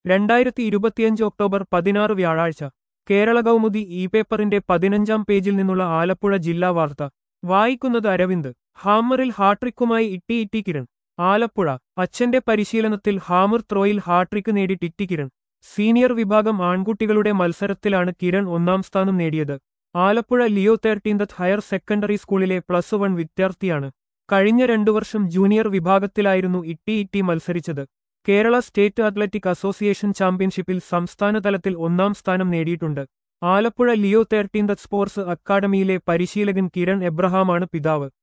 രണ്ടായിരത്തി ഇരുപത്തിയഞ്ച് ഒക്ടോബർ പതിനാറ് വ്യാഴാഴ്ച കേരള കൗമുദി ഇ പേപ്പറിന്റെ പതിനഞ്ചാം പേജിൽ നിന്നുള്ള ആലപ്പുഴ ജില്ലാ വാർത്ത വായിക്കുന്നത് അരവിന്ദ് ഹാമറിൽ ഹാട്രിക്കുമായി ഇട്ടി ഇട്ടി കിരൺ ആലപ്പുഴ അച്ഛന്റെ പരിശീലനത്തിൽ ഹാമർ ത്രോയിൽ ഹാട്രിക്ക് നേടി ടിറ്റി കിരൺ സീനിയർ വിഭാഗം ആൺകുട്ടികളുടെ മത്സരത്തിലാണ് കിരൺ ഒന്നാം സ്ഥാനം നേടിയത് Alappuzha Leo thirteenth higher secondary സ്കൂളിലെ പ്ലസ് വൺ വിദ്യാർത്ഥിയാണ് കഴിഞ്ഞ രണ്ടു വർഷം ജൂനിയർ വിഭാഗത്തിലായിരുന്നു ഇട്ടി ഇട്ടി മത്സരിച്ചത് കേരള സ്റ്റേറ്റ് അത്ലറ്റിക് അസോസിയേഷൻ ചാമ്പ്യൻഷിപ്പിൽ സംസ്ഥാനതലത്തിൽ ഒന്നാം സ്ഥാനം നേടിയിട്ടുണ്ട് Alappuzha Leo thirteenth sports academy പരിശീലകൻ കിരൺ എബ്രഹാമാണ് പിതാവ്